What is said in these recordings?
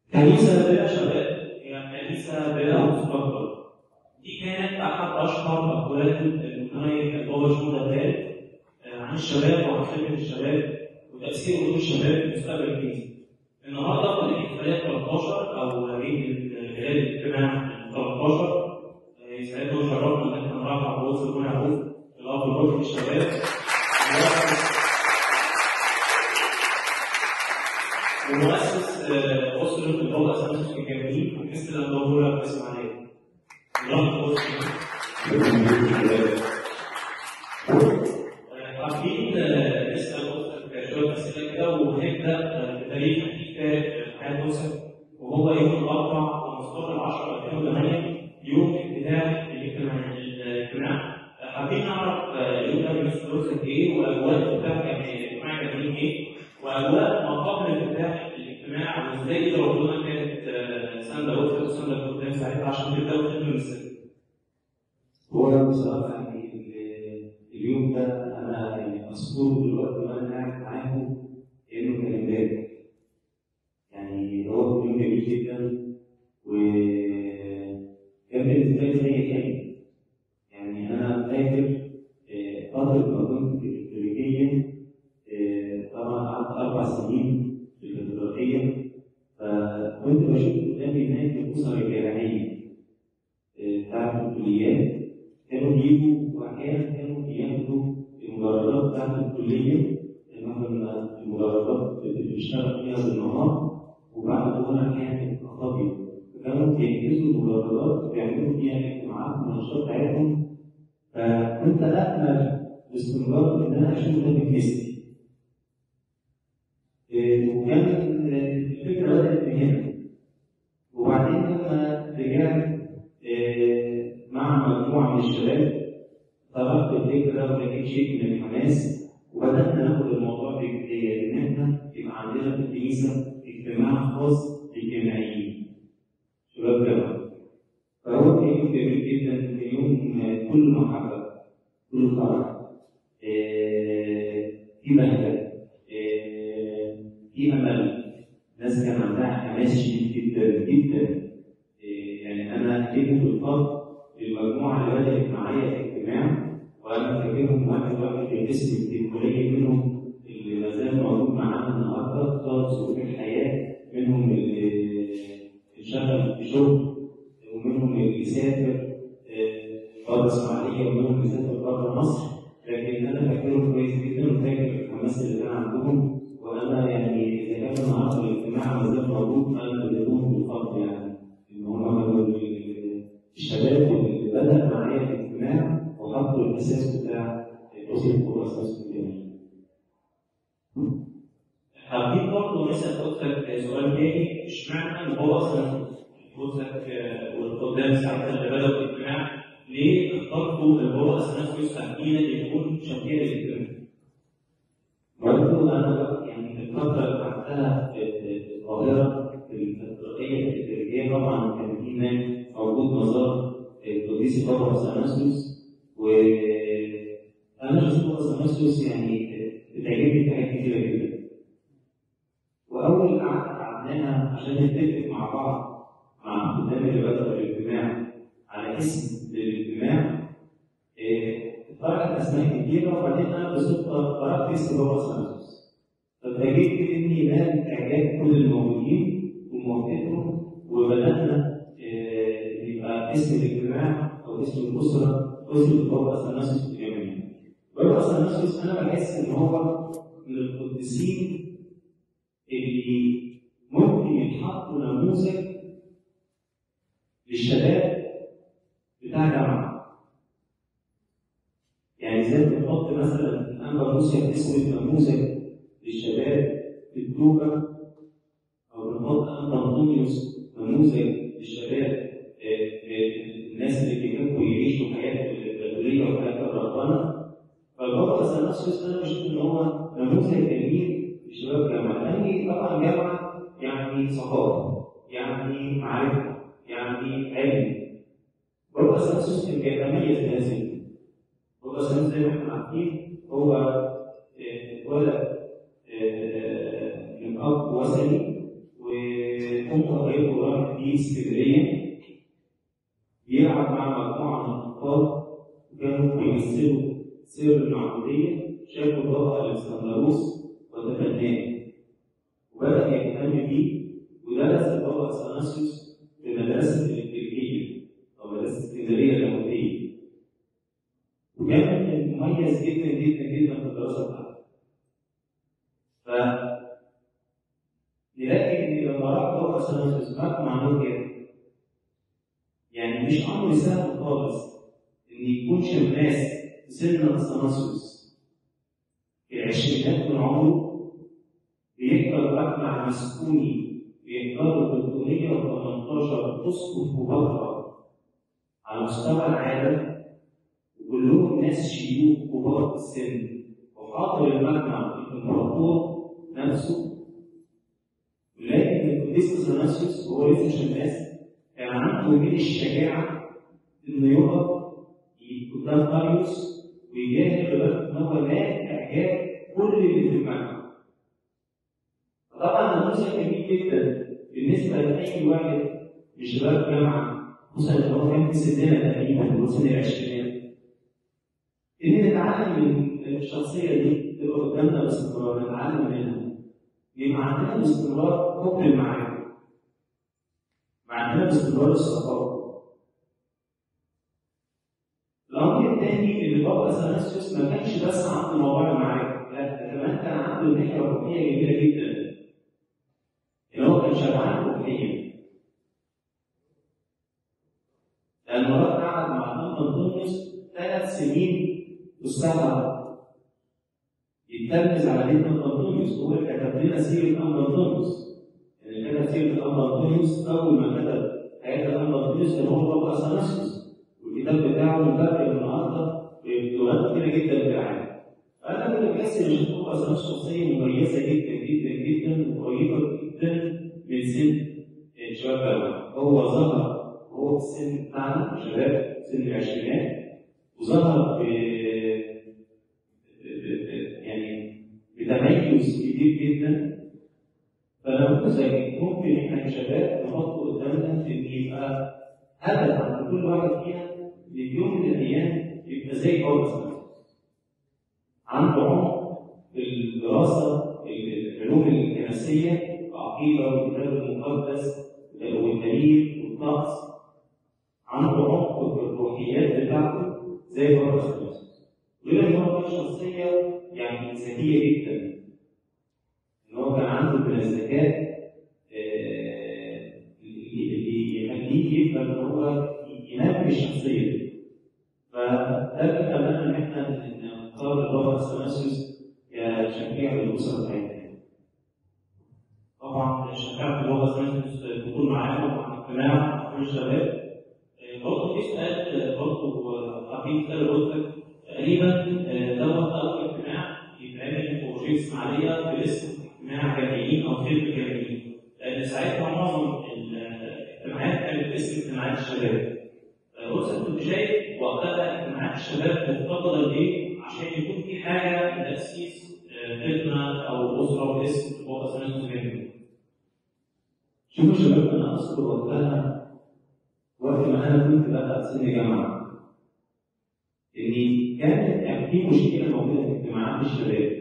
كنيسة بلا شباب هي كنيسة بلا مستقبل دي كانت أحد أشهر أقوال المتنيل البابا شنودة الثالث عن الشباب وعن خدمة الشباب وتأثير وجود الشباب في مستقبل الكنيسة. النهارده في الاحتفالية 13 أو هذه الهلال الاجتماع 13 يسعدنا ويشرفنا إن احنا نرحب بوصل بن يعقوب الأب الروحي للشباب ومؤسس أسرة البابا أسامة الجامعين وكسر الدورة الإسماعيلية. نرحب حابين نسال اختك شويه اسئله كده ونبدا بتاريخ احتفال حياه يوسف وهو يوم الاربعاء 15 10 2008 يوم افتتاح الاجتماع حابين نعرف اليوم ده بالنسبه ليوسف ايه واجواء افتتاح يعني الاجتماع كان ايه واجواء ما قبل افتتاح الاجتماع وازاي ربنا كانت ساندا يوسف وساندا قدام ساعتها عشان تبداوا تخدموا السن. هو بصراحه يعني اليوم ده انا يعني مذكور دلوقتي وانا قاعد معاكم كانه كان امبارح. يعني هو يوم جميل جدا و كان بالنسبه لي زي حلم. يعني انا فاكر فتره ما كنت في الكليه طبعا قعدت اربع سنين في الكاتدرائيه فكنت بشوف قدامي هناك الاسر الجامعيه بتاعت الكليات كانوا بيجوا واحيانا كانوا بياخدوا المدرجات بتاعت الكليه مثلا المدرجات اللي بيشتغل فيها بالنهار وبعد الظهر كانت فاضيه فكانوا بيجهزوا المدرجات وبيعملوا فيها اجتماعات والنشاطات بتاعتهم فكنت امل باستمرار ان انا اشوف ده بجسمي وكانت الفكره بدات من هنا وبعدين لما رجعت مع مجموعه من الشباب طرحت الفكره ولقيت شيء من الحماس وبدانا ناخد الموضوع بجديه ان احنا يبقى عندنا في الكنيسه اجتماع خاص للجامعيين شباب جامعه فهو كان يوم جميل جدا كان يوم كل محبه كل فرح في بهجه في امل ناس كان عندها حماس شديد جدا جدا يعني انا جيت بالفضل المجموعه اللي بدات معايا اجتماع وانا فاكرهم واحد واحد بالاسم يمكن قليل منهم اللي ما زال موجود معانا النهارده خالص ظروف الحياه منهم اللي انشغل في شغل ومنهم اللي سافر بره اسماعيليه ومنهم اللي سافر بره مصر لكن انا فاكرهم كويس جدا وفاكر الحماس اللي كان عندهم وانا يعني اذا كان النهارده الاجتماع ما زال موجود فانا بديهم بالفضل يعني ان هم الشباب اللي بدا معايا الاجتماع وحطوا الاساس بتاع اسره الاساس الجميل. حابين برضه نسال اختك سؤال تاني اشمعنى البابا اصلا جوزك والقدام ساعتها اللي بداوا الاجتماع ليه اخترتوا البابا اثناسيوس تحديدا يكون شفيع الاجتماع؟ برضه انا يعني الفتره اللي قعدتها في القاهره في الكاتدرائيه الكاتدرائيه طبعا كان في هناك موجود مزار القديس البابا اثناسيوس وانا شخصيا اثناسيوس يعني بتعجبني في حاجات كتيره جدا واول قعده قعدناها عشان نتفق مع بعض مع خدام اللي بدأوا الاجتماع على اسم للاجتماع طرحت اسماء كتيره وبعدين انا بالصدفه طرحت اسم بابا اثناسيوس فاتفاجئت اني نال اعجاب كل الموجودين وموافقتهم وبدانا يبقى اسم الاجتماع او اسم الاسره اسره بابا اثناسيوس الجامعيه. بابا اثناسيوس انا بحس ان هو من القديسين اللي ممكن يتحطوا نموذج للشباب بتاع جامعه. يعني زي ما بنحط مثلا انبا موسى اسم نموذج للشباب في التوبه او بنحط انبا انطونيوس نموذج للشباب الناس اللي بيحبوا يعيشوا حياه البدريه وحياه الرهبنه فالبابا اثناسيوس انا بشوف ان هو نموذج جميل لشباب جامعه لان طبعا جامعه يعني ثقافه يعني معرفه يعني علم بابا اثناسيوس كان بيتميز بهذه بابا اثناسيوس زي ما احنا عارفين هو ولد من اب وثني كنت قريته رايح في اسكندريه بيلعب مع مجموعه من الاطفال وكانوا بيمثلوا سر المعموديه شافوا البابا الاسكندروس وتفناه وبدا يهتم بيه ودرس البابا اثناسيوس في مدرسه الكليكيه او مدرسه اسكندريه اللاهوتيه وكان مميز جدا جدا جدا في الدراسه بتاعته ف نلاقي ان لما راح بابا اثناسيوس مع نوكيا يعني مش امر سهل خالص ان يكون شماس في سن اثناسيوس في العشرينات من عمره بيحضر مجمع مسكوني بيحضروا 318 اسقف كبار على مستوى العالم وكلهم ناس شيوخ كبار في السن وحاضر المجمع الامبراطور نفسه ولكن القديس اثناسيوس وهو لسه شماس كان عنده من الشجاعه انه يقف قدام داريوس ويجاهد لدرجه ان هو لا اعجاب كل اللي في المجمع. طبعا نموذج جميل جدا بالنسبه لاي واحد من شباب الجامعه خصوصا لو هو كان في سننا تقريبا هو سن العشرينات. ان نتعلم من الشخصيه دي تبقى قدامنا باستمرار نتعلم منها. يبقى عندنا باستمرار حب المعارف. عندنا باستمرار الثقافه. الامر الثاني اللي بابا اثناسيوس ما كانش بس عنده موضوع المعارف لا ده كمان كان عنده ناحيه روحيه كبيره جدا اللي هو كان شبعان روحيا لان مرات قعد مع الامام انطونيوس ثلاث سنين والسبعه يتلمذ على ابن انطونيوس هو اللي كتب لنا سيره الامر انطونيوس اللي كتب سيره الامر انطونيوس اول ما كتب حياه الامر انطونيوس كان هو بابا اثناسيوس والكتاب بتاعه مترجم النهارده بلغات كتيره جدا في العالم. فانا كنت بحس ان الشيخ اصلا شخصيه مميزه جدا جدا جدا وقريبه جدا من سن الشباب الاول. هو ظهر وهو في السن بتاعنا شباب سن العشرينات وظهر ب يعني بتميز كبير جدا فنموذج ممكن احنا كشباب نحطه قدامنا ان يبقى هدف عند كل واحد فينا في يوم من الايام يبقى زي بولس عنده عمق في الدراسه العلوم الكنسيه العقيده والكتاب المقدس والتاريخ والطقس عنده عمق في الروحيات بتاعته زي بولس غير ان هو كان شخصيه يعني ذكيه جدا ان هو كان عنده من الذكاء اللي يخليه يفهم ان هو ينمي الشخصيه دي فده اللي خلانا ان احنا نختار البابا اثناسيوس كشفيع للاسره بتاعتنا. طبعا شجعت البابا اثناسيوس تكون معانا مع اجتماع كل الشباب. برضه في سؤال برضه حبيب سؤال قلت لك تقريبا دوت اول اجتماع يتعمل في بروجيه اسماعيليه باسم اجتماع جامعيين او خدمه جامعيين. لان ساعتها معظم الاجتماعات كانت باسم اجتماعات الشباب. بص كنت شايف وقتها اجتماعات الشباب مفتقده لايه؟ عشان يكون في حاجه لتاسيس خدمه او اسره باسم البابا اثناسيوس جامعي. شوفوا شباب انا اذكر وقتها وقت ما انا كنت بقى في سن جامعه ان كانت يعني في مشكله موجوده في اجتماعات الشباب.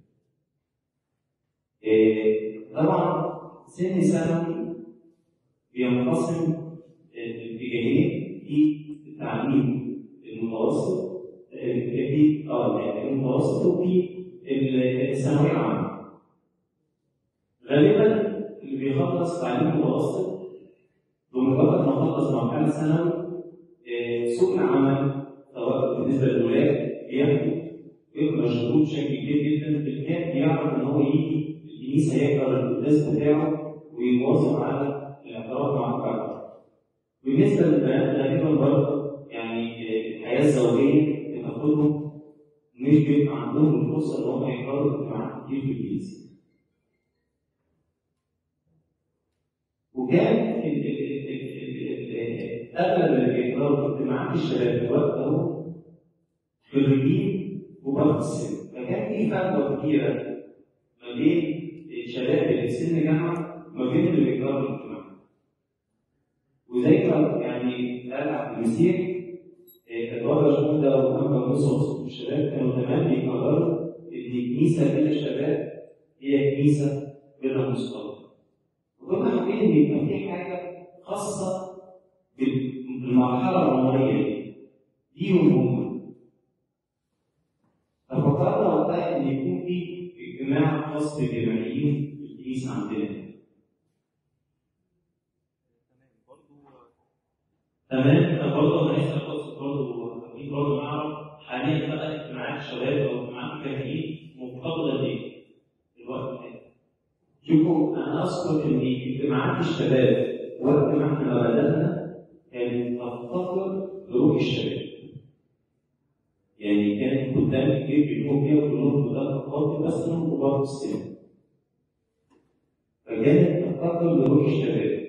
إيه طبعا سن ثانوي بينقسم اتجاهين في التعليم المتوسط في اه يعني المتوسط وفي الثانويه العامه. غالبا اللي بيخلص تعليم متوسط بمجرد ما خلص مرحله ثانوي سوق العمل سواء بالنسبه للولاد بياخدوا بيبقى مشغول بشكل كبير جدا بالكاد بيعرف ان هو يجي الكنيسه يحضر القداس بتاعه ويواظب على الاعتراف مع الكعبه. بالنسبه للبنات غالبا برضه يعني الحياه الزوجيه بتاخدهم مش بيبقى عندهم الفرصه ان هم يحضروا اجتماعات كتير في الكنيسه. وكان اغلب اللي بيحضروا اجتماعات الشباب في الوقت ده خريجين كبار في السن فكان في فجوه كبيره ما بين الشباب اللي في سن جامعه وما بين اللي بيحضروا الاجتماع شنودة ومحمد موسى وسط الشباب كانوا زمان بيقرروا إن الكنيسة بلا شباب هي كنيسة بلا مستقبل. وكنا عارفين إن يبقى في حاجة خاصة بالمرحلة العمرية دي ليهم هم. ففكرنا وقتها إن يكون في اجتماع خاص بالجماهير في الكنيسة عندنا. تمام برضه انا لسه قصه برضه في برضه نعرف حاليا بقى اجتماعات الشباب او اجتماعات الجماهير مفتقده ليه؟ الوقت ده شوفوا انا اذكر ان اجتماعات الشباب وقت ما احنا بدانا كانت تفتقر لروح الشباب. يعني كانت قدام كتير بيكونوا فيها كلهم قدام خاطر بس انهم كبار في السن. فكانت تفتقر لروح الشباب.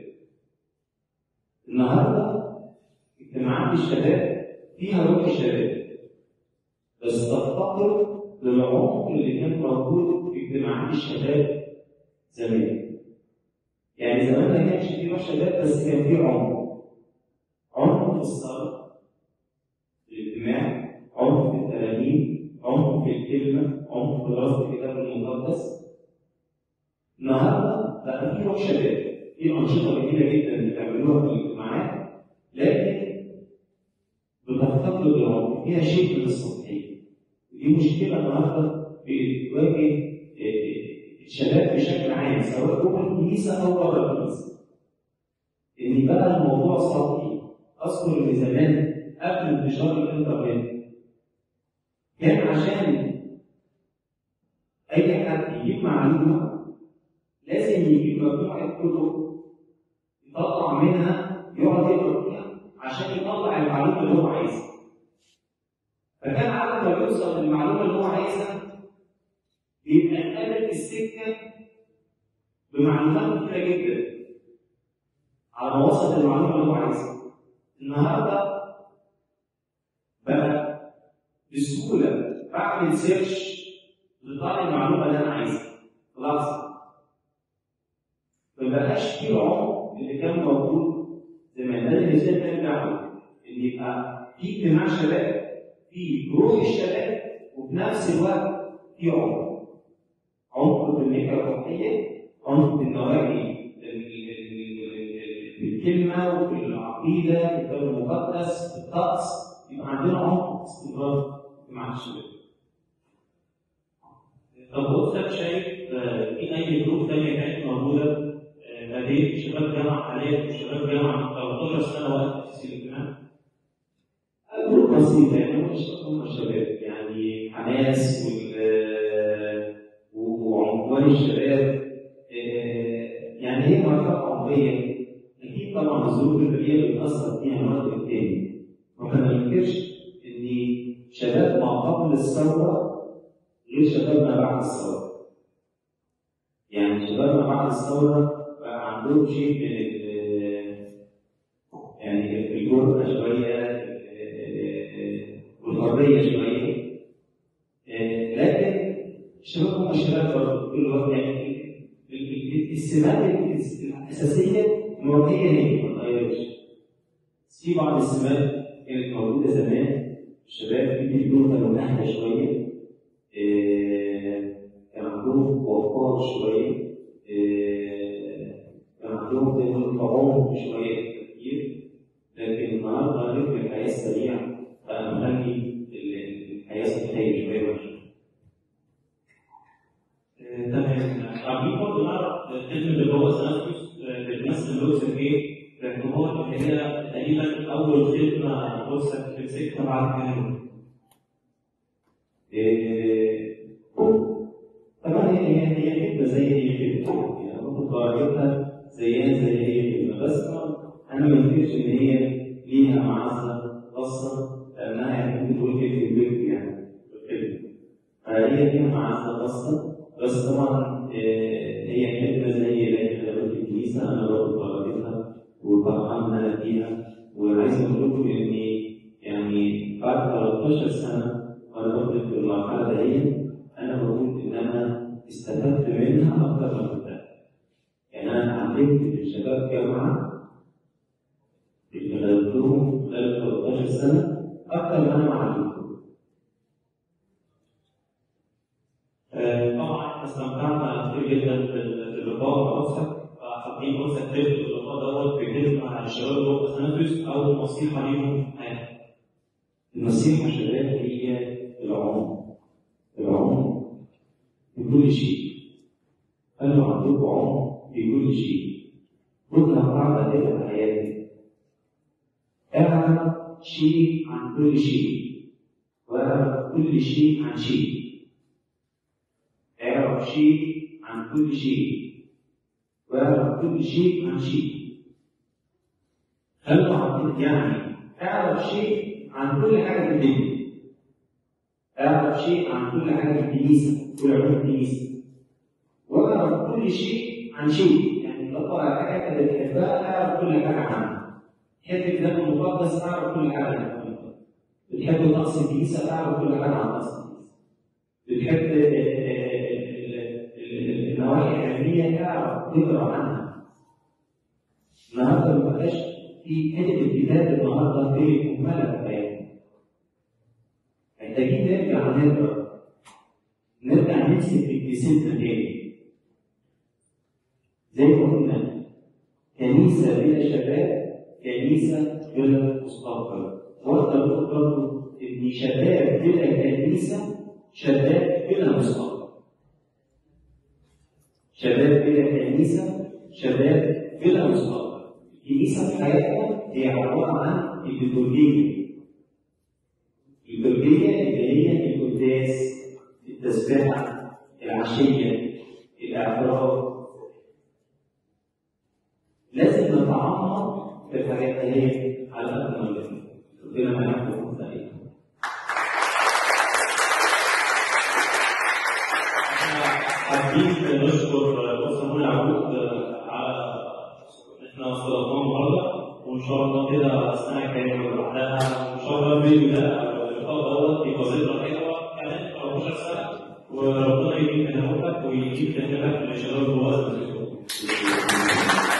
النهارده اجتماعات الشباب فيها روح الشباب بس تفتقر للعمق اللي كان موجود في اجتماعات الشباب زمان. يعني زمان ما كانش فيه روح شباب بس كان فيه عمق. عمق في الصلاة في الاجتماع، عمق في الترانيم، عمق في الكلمة، عمق في دراسة الكتاب المقدس. النهارده بقى فيه روح شباب، في أنشطة جميلة جدا بتعملوها في الاجتماعات لكن بتفتقد للعمق، فيها شيء من السطحية. ودي مشكلة النهارده بتواجه الشباب بشكل عام سواء جوه الكنيسه او بره الكنيسه. ان بقى الموضوع سطحي. اذكر ان زمان قبل انتشار الانترنت كان عشان اي حد يجيب معلومه لازم يجيب مجموعه كتب يطلع منها يقعد يقرا فيها عشان يطلع المعلومه اللي هو عايزها. فكان عقل ما يوصل للمعلومه اللي هو عايزها بيبقى قابل في السكه بمعلومات كتيره جدا على ما وصل للمعلومه اللي هو عايزها. النهارده بقى بسهوله بعمل سيرش لطلع المعلومه اللي انا عايزها. خلاص ما بقاش في العمق اللي كان موجود زمان ده اللي ازاي نرجع ان يبقى في اجتماع شباب في روح الشباب وفي نفس الوقت في عمق. عمق في الناحيه الروحيه عمق في النواحي في الكلمه وفي العقيده في الكتاب المقدس في الطقس يبقى عندنا عمق استمرار مع الشباب. طب حضرتك شايف في اي جروب ثانيه كانت موجوده ما بين شباب جامعه حاليا وشباب جامعه 13 سنه وقت تاسيس الاجتماع؟ جروب بسيط يعني هم هم الشباب يعني حماس وال وعنفوان الشباب يعني هي مرحله عمريه اكيد طبعا الظروف البيئيه بتاثر فيها من وقت للتاني واحنا ما ننكرش ان شباب ما قبل الثوره غير شباب ما بعد الثوره يعني شباب ما بعد الثوره بقى عندهم شيء من يعني الجرأة شويه والحريه شويه لكن الشباب هم الشباب برضه كل وقت يعني السمات الاساسيه موجوده هي ما اتغيرتش في بعض السمات كانت موجوده زمان الشباب في بيكونوا كانوا اهدى شويه كان عندهم وقار شويه كان عندهم زي ما عمق شويه في التفكير لكن النهارده رتم الحياه السريع بقى مخلي الحياه سطحيه شويه وحشه تمام عايزين برضه نعرف كلمه اللي هو سنسكوس بتمثل لوكس ايه؟ لان هو اللي هي تقريبا اول خدمه لوكسك تمسكها بعد كده طبعا هي هي خدمه زي اي خدمه يعني ممكن درجتها زيها زي اي خدمه بس انا ما انكرش ان هي ليها معزه خاصه لانها يعني ممكن تقول كلمه البيت يعني في الخدمه فهي ليها معزه خاصه بس طبعا هي خدمه زي باقي خدمات الكنيسه انا برضه طلبتها وفرحان ان انا فيها وعايز اقول لكم اني يعني بعد 13 سنه وانا بخدم في المرحله دي انا بقول ان انا استفدت منها اكثر ما كنت يعني انا اتعلمت في الشباب جامعه اللي خدمتهم خلال 13 سنه اكتر ما انا مع الدكتور آه، طبعا احنا استمتعنا كتير جدا باللقاء مع نفسك فحابين نوصل تكتب اللقاء دوت بكلمه للشباب اللي هو التنفس او نصيحه ليهم حياه. النصيحه يا شباب هي العمر العمر بكل شيء خلوا عندكم عمر بكل شيء كل قاعده كده في حياتي اعرف شيء عن كل شيء واعرف كل شيء عن شيء اعرف شيء عن كل شيء واعرف كل شيء عن شيء خلوا عندك يعني اعرف شيء عن كل حاجه في الدنيا اعرف شيء عن كل حاجه في الكنيسه كل علوم الكنيسه واعرف كل شيء عن شيء يعني تدور على حاجه انت بتحبها اعرف كل حاجه عنها تحب الكتاب المقدس اعرف كل حاجه عن الكتاب المقدس بتحب طقس الكنيسه اعرف كل حاجه عن طقس الكنيسه بتحب النواحي العلميه اعرف تقرا عنها النهارده ما بقاش في حته الكتاب النهارده في مهمله في حياتنا محتاجين نرجع نقرا نرجع نمسك ابتسامتنا تاني زي ما قلنا كنيسه بلا شباب كنيسه بلا مستقبل واقدر اقول برضه ان شباب بلا كنيسه شباب بلا مستقبل شباب بلا كنيسه شباب بلا مستقبل الكنيسه في حياتنا هي عباره عن الليتورجيه الليتورجيه اللي هي القداس التسبيحه العشيه الاعتراف لازم نتعمق في الحاجات دي على قد ما نقدر ربنا معاكم ومتعين حابين نشكر بص منى عبود على احنا استضفناه النهارده وان شاء الله كده السنه الجايه واللي بعدها وان شاء الله الفيديو ده او اللقاء دوت يبقى ذكرى حلوه كمان 14 سنه وربنا يجيب تناولك ويجيب تناولك للشباب الوزن